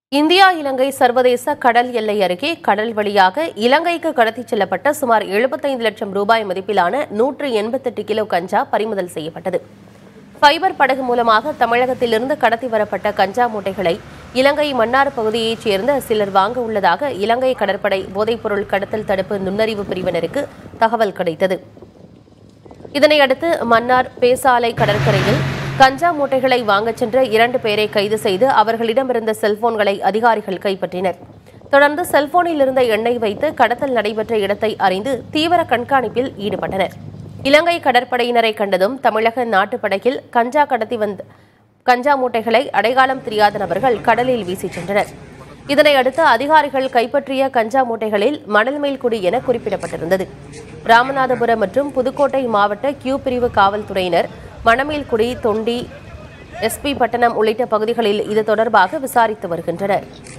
India இலங்கை சர்வதேச கடல் எல்லை அருகே கடல் வழியாக இலங்கைக்கு கடத்திச் செல்லப்பட்ட சுமார் 75 லட்சம் ரூபாய் மதிப்பிலான நூற்று எண்பத்தெட்டு கிலோ கஞ்சா பறிமுதல் செய்யப்பட்டது ஃபைபர் படகு மூலமாக தமிழகத்திலிருந்து கடத்தி வரப்பட்ட கஞ்சா மூட்டைகளை இலங்கை மன்னார் பகுதியைச் சேர்ந்த சிலர் வாங்க உள்ளதாக இலங்கை கடற்படை போதைப்பொருள் கடத்தல் தடுப்பு நுண்ணறிவு பிரிவினருக்கு தகவல் கிடைத்தது இதனையடுத்து மன்னார் பேசாலை கடற்கரையில் கஞ்சா மூட்டைகளை வாங்கச் சென்ற இரண்டு பேரை கைது செய்து அவர்களிடமிருந்த செல்போன்களை அதிகாரிகள் கைப்பற்றினர் தொடர்ந்து செல்போனில் இருந்த எண்ணெய் வைத்து கடத்தல் நடைபெற்ற இடத்தை அறிந்து தீவிர கண்காணிப்பில் ஈடுபட்டனர் இலங்கை கடற்படையினரை கண்டதும் தமிழக நாட்டுப்படகில் கஞ்சா கடத்தி வந்த கஞ்சா மூட்டைகளை அடையாளம் தெரியாத நபர்கள் கடலில் வீசிச் சென்றனர் இதனையடுத்து அதிகாரிகள் கைப்பற்றிய கஞ்சா மூட்டைகளில் மணல்மேல்குடி என குறிப்பிடப்பட்டிருந்தது ராமநாதபுரம் மற்றும் புதுக்கோட்டை மாவட்ட கியூ பிரிவு காவல்துறையினர் மணமேல்குடி தொண்டி எஸ்பி பட்டணம் உள்ளிட்ட பகுதிகளில் இது தொடர்பாக விசாரித்து வருகின்றனர்